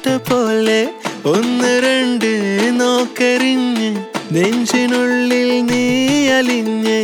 പോലെ ഒന്ന് രണ്ട് നോക്കരിഞ്ഞ് നെഞ്ചിനുള്ളിൽ നീ അലിഞ്ഞ്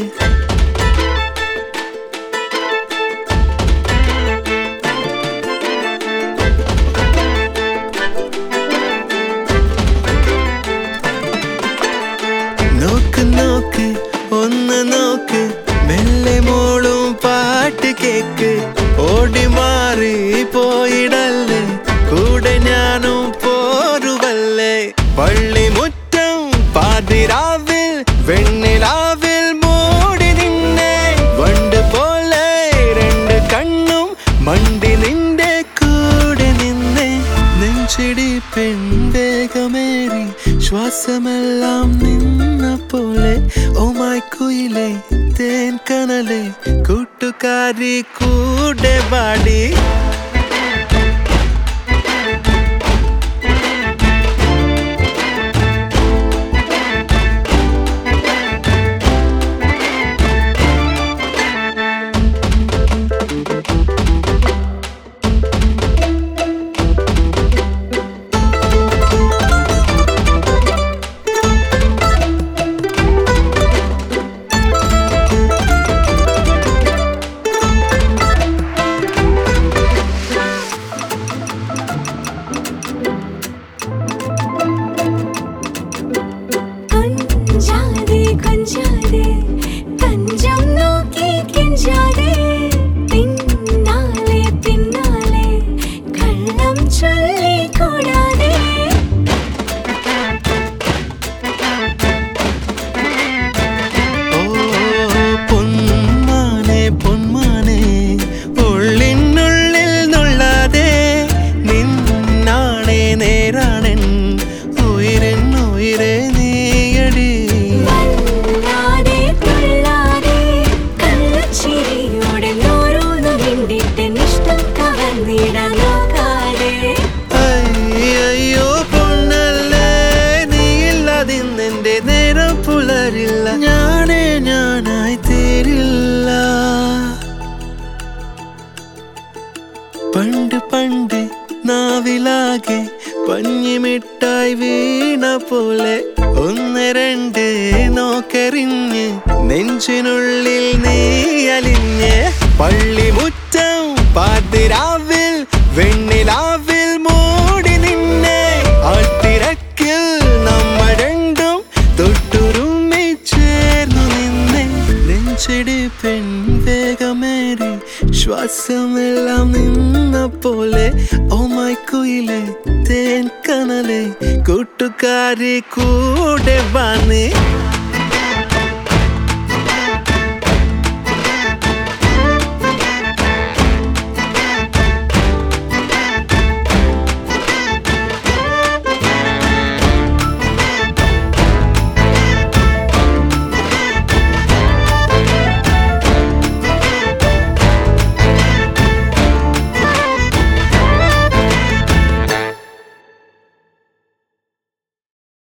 നോക്ക് നോക്ക് ഒന്ന് നോക്ക് മെല്ലെ മോളും പാട്ട് കേക്ക് ഓടി മാറി പോയിടല്ലേ കൂടെ ഞാനും പോരുവല്ലേ പള്ളിമുറ്റം പാതിരാവിൽ വെണ്ണിലാവിൽ മൂടി നിന്നെ വണ്ട് പോലെ രണ്ട് കണ്ണും മണ്ടി നിന്റെ കൂടെ നിന്നെ നെഞ്ചിടി പെൺവേഗമേറി ശ്വാസമെല്ലാം നിന്ന പോലെ ഓമായി കുയിലെ തേൻ കനലെ കൂട്ടുകാരി കൂടെ പാടി കൊഞ്ചാതെ കൊഞ്ചാതെ തഞ്ചം നോക്കി കെഞ്ചാതെ പിന്നാലെ പിന്നാലെ കള്ളം ചൊല്ലി കൂടാതെ ഓ പൊന്മാനെ പൊന്മാനെ ഉള്ളിനുള്ളിൽ നുള്ളാതെ നിന്നാണേ നേരാണൻ ഉയരൻ ഉയരെ നീയടി വല്ലാതെ തുള്ളാതെ കള്ളച്ചിരിയോടെ ഓരോന്നു മിണ്ടിട്ട് ഇഷ്ടം കവർന്നിടാൻ നോക്കാതെ അയ്യോ പൊന്നല്ലേ നീയില്ലാതിന്നെന്റെ നേരം പുലരില്ല ഞാനേ ഞാനായി തീരില്ല പണ്ട് പണ്ട് നാവിലാകെ പഞ്ഞിമിട്ടായി വീണ പോലെ ഒന്ന് രണ്ട് നോക്കെറിഞ്ഞ് നെഞ്ചിനുള്ളിൽ നീ അലിഞ്ഞ് പള്ളിമുറ്റം പാതിരാവിൽ വെണ്ണിലാവിൽ മൂടി നിന്നെ ആട്ടിരക്കിൽ നമ്മൾ രണ്ടും തൊട്ടുരുമ്മി ചേർന്നു നിന്നെ നെഞ്ചിടി പെൺവേഗമേറി ശ്വാസമെല്ലാം നിന്ന പോലെ ഓമായി കുയിലെ തേൻ കനലെ കൂട്ടുകാരി കൂടെ വന്ന്